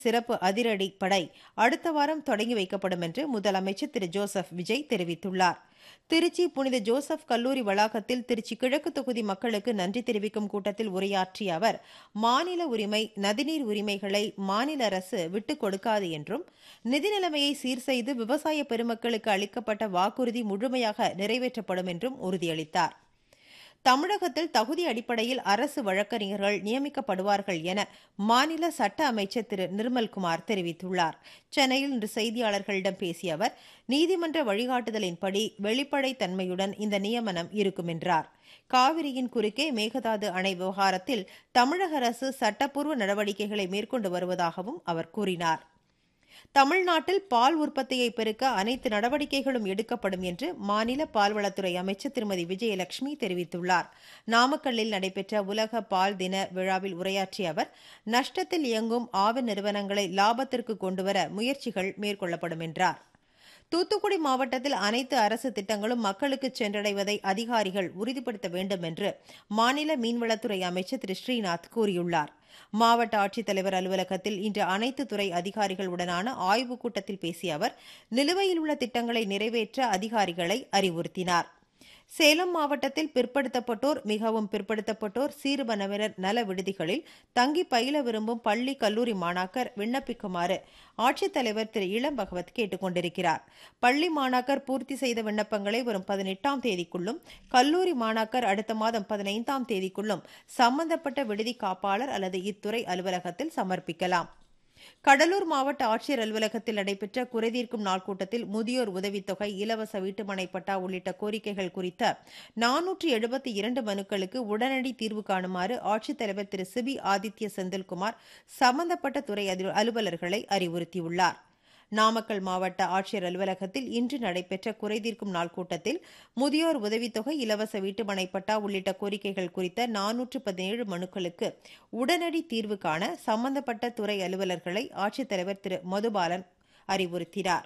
சிறப்பு அதிரடி படை அடுத்த வாரம் தொடங்கி வைக்கப்படும் என்று முதலமைச்சர் திரு ஜோசப் விஜய் தெரிவித்துள்ளார் திருச்சி புனித ஜோசப் கல்லூரி வளாகத்தில் திருச்சி கிழக்கு தொகுதி மக்களுக்கு நன்றி தெரிவிக்கும் கூட்டத்தில் உரையாற்றிய அவர் மாநில உரிமை நதிநீர் உரிமைகளை மாநில அரசு விட்டுக் கொடுக்காது என்றும் நிதி நிலைமையை சீர் செய்து விவசாய பெருமக்களுக்கு அளிக்கப்பட்ட வாக்குறுதி முழுமையாக நிறைவேற்றப்படும் என்றும் உறுதியளித்தார் தமிழகத்தில் தகுதி அடிப்படையில் அரசு வழக்கறிஞர்கள் நியமிக்கப்படுவார்கள் என மாநில சட்ட அமைச்சர் திரு நிர்மல்குமார் தெரிவித்துள்ளார் சென்னையில் இன்று செய்தியாளர்களிடம் பேசிய அவர் நீதிமன்ற வழிகாட்டுதலின்படி வெளிப்படைத்தன்மையுடன் இந்த நியமனம் இருக்கும் என்றார் காவிரியின் குறுக்கே மேகதாது அணை விவகாரத்தில் தமிழக அரசு சட்டப்பூர்வ நடவடிக்கைகளை மேற்கொண்டு வருவதாகவும் அவர் கூறினார் தமிழ்நாட்டில் பால் உற்பத்தியை பெருக்க அனைத்து நடவடிக்கைகளும் எடுக்கப்படும் என்று மாநில பால்வளத்துறை அமைச்சர் திருமதி விஜயலட்சுமி தெரிவித்துள்ளார் நாமக்கல்லில் நடைபெற்ற உலக பால் தின விழாவில் உரையாற்றிய அவர் நஷ்டத்தில் இயங்கும் ஆவின் நிறுவனங்களை லாபத்திற்கு கொண்டுவர முயற்சிகள் மேற்கொள்ளப்படும் என்றார் தூத்துக்குடி மாவட்டத்தில் அனைத்து அரசு திட்டங்களும் மக்களுக்கு சென்றடைவதை அதிகாரிகள் உறுதிப்படுத்த வேண்டும் என்று மாநில மீன்வளத்துறை அமைச்சர் திரு ஸ்ரீநாத் கூறியுள்ளார் மாவட்ட ஆட்சித்தலைவர் அலுவலகத்தில் இன்று அனைத்து துறை அதிகாரிகளுடனான ஆய்வுக் கூட்டத்தில் பேசிய அவர் நிலுவையில் உள்ள திட்டங்களை நிறைவேற்ற அதிகாரிகளை அறிவுறுத்தினார் சேலம் மாவட்டத்தில் பிற்படுத்தப்பட்டோர் மிகவும் பிற்படுத்தப்பட்டோர் சீர்பனவினர் நல விடுதிகளில் தங்கி பயில விரும்பும் பள்ளி கல்லூரி மாணாக்கர் விண்ணப்பிக்குமாறு ஆட்சித்தலைவர் திரு இளம் பகவத் கேட்டுக் கொண்டிருக்கிறார் பள்ளி மாணாக்கர் பூர்த்தி செய்த விண்ணப்பங்களை வரும் பதினெட்டாம் தேதிக்குள்ளும் கல்லூரி மாணாக்கர் அடுத்த மாதம் பதினைந்தாம் தேதிக்குள்ளும் சம்பந்தப்பட்ட விடுதி காப்பாளர் அல்லது இத்துறை அலுவலகத்தில் சமர்ப்பிக்கலாம் கடலூர் மாவட்ட ஆட்சியர் அலுவலகத்தில் நடைபெற்ற குறைதீர்க்கும் நாள் கூட்டத்தில் முதியோர் உதவித்தொகை இலவச வீட்டுமனை பட்டா உள்ளிட்ட கோரிக்கைகள் குறித்த நானூற்றி எழுபத்தி இரண்டு மனுக்களுக்கு உடனடி தீர்வு காணுமாறு ஆட்சித்தலைவர் திரு சிபி ஆதித்ய செந்தில்குமார் சம்பந்தப்பட்ட துறை அலுவலர்களை அறிவுறுத்தியுள்ளார் நாமக்கல் மாவட்ட ஆட்சியர் அலுவலகத்தில் இன்று நடைபெற்ற குறைதீர்க்கும் நாள் கூட்டத்தில் முதியோர் உதவித்தொகை இலவச வீட்டுமனை பட்டா உள்ளிட்ட கோரிக்கைகள் குறித்த நானூற்று பதினேழு மனுக்களுக்கு உடனடி தீர்வு காண சம்பந்தப்பட்ட துறை அலுவலர்களை ஆட்சித்தலைவர் திரு மதுபாலன் அறிவுறுத்தினார்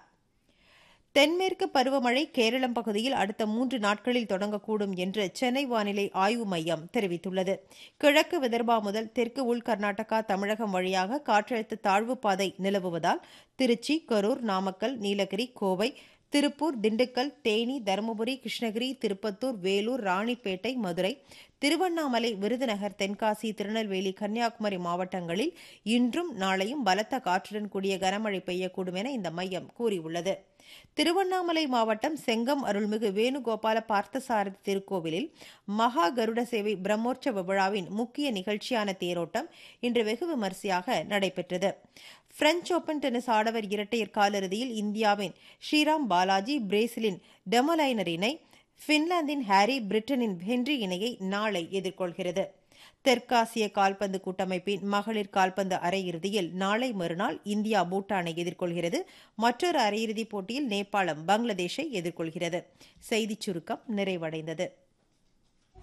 தென்மேற்கு பருவமழை கேரளம் பகுதியில் அடுத்த மூன்று நாட்களில் தொடங்கக்கூடும் என்று சென்னை வானிலை ஆய்வு மையம் தெரிவித்துள்ளது கிழக்கு விதர்பா முதல் தெற்கு உள் கர்நாடகா தமிழகம் வழியாக காற்றழுத்த தாழ்வு பாதை நிலவுவதால் திருச்சி கரூர் நாமக்கல் நீலகிரி கோவை திருப்பூர் திண்டுக்கல் தேனி தருமபுரி கிருஷ்ணகிரி திருப்பத்தூர் வேலூர் ராணிப்பேட்டை மதுரை திருவண்ணாமலை விருதுநகர் தென்காசி திருநெல்வேலி கன்னியாகுமரி மாவட்டங்களில் இன்றும் நாளையும் பலத்த காற்றுடன் கூடிய கனமழை பெய்யக்கூடும் என இந்த மையம் கூறியுள்ளது திருவண்ணாமலை மாவட்டம் செங்கம் அருள்மிகு வேணுகோபால பார்த்தசாரதி திருக்கோவிலில் மகா கருட சேவை பிரம்மோற்சவ விழாவின் முக்கிய நிகழ்ச்சியான தேரோட்டம் இன்று வெகு விமரிசையாக நடைபெற்றது பிரெஞ்ச் ஓபன் டென்னிஸ் ஆடவர் இரட்டையர் காலிறுதியில் இந்தியாவின் ஸ்ரீராம் பாலாஜி பிரேசிலின் டெமோலைனர் இணை பின்லாந்தின் ஹாரி பிரிட்டனின் ஹென்றி இணையை நாளை எதிர்கொள்கிறது தெற்காசிய கால்பந்து கூட்டமைப்பின் மகளிர் கால்பந்து அரையிறுதியில் நாளை மறுநாள் இந்தியா பூட்டானை எதிர்கொள்கிறது மற்றொரு அரையிறுதிப் போட்டியில் நேபாளம் பங்களாதேஷை எதிர்கொள்கிறது செய்திச் சுருக்கம் நிறைவடைந்தது